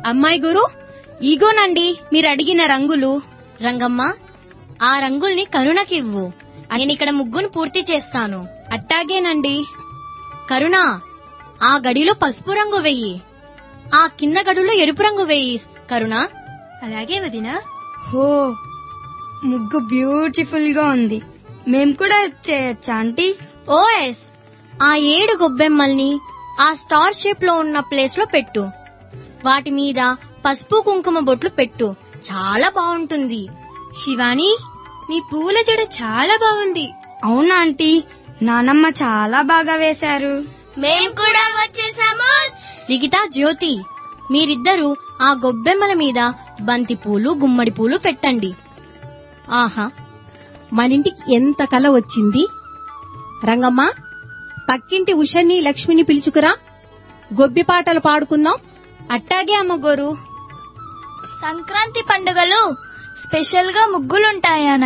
అమ్మాయి గురు ఇగోనండి మీరు అడిగిన రంగులు రంగమ్మ ఆ రంగుల్ని కరుణకివ్వు నేను ఇక్కడ ముగ్గును పూర్తి చేస్తాను అట్టాగేనండి కరుణ ఆ గడిలో పసుపు రంగు వెయ్యి ఆ కింద గడులో ఎరుపు రంగు వెయ్యి కరుణ అలాగే వదినా హో ముగ్గు బ్యూటిఫుల్ గా ఉంది మేం కూడా చేయొచ్చా ఆంటీ ఓఎస్ ఆ ఏడు గొబ్బెమ్మల్ని ఆ స్టార్ షేప్ లో ఉన్న ప్లేస్ లో పెట్టు వాటి మీద పసుపు కుంకుమ బొట్లు పెట్టు చాలా బాగుంటుంది శివాని నీ పూల జడ చాలా బాగుంది అవునా ఆంటీ నానమ్మ చాలా బాగా వేశారు మేం కూడా వచ్చేసాము లిఖిత జ్యోతి మీరిద్దరూ ఆ గొబ్బెమ్మల మీద బంతి పూలు గుమ్మడి పూలు పెట్టండి ఆహా మనింటికి ఎంత కల వచ్చింది రంగమ్మ పక్కింటి ఉషని లక్ష్మిని పిలుచుకురా గొబ్బి పాటలు పాడుకుందాం అట్టాగే అమ్మగోరు సంక్రాంతి పండుగలు స్పెషల్ గా ముగ్గులుంటాయా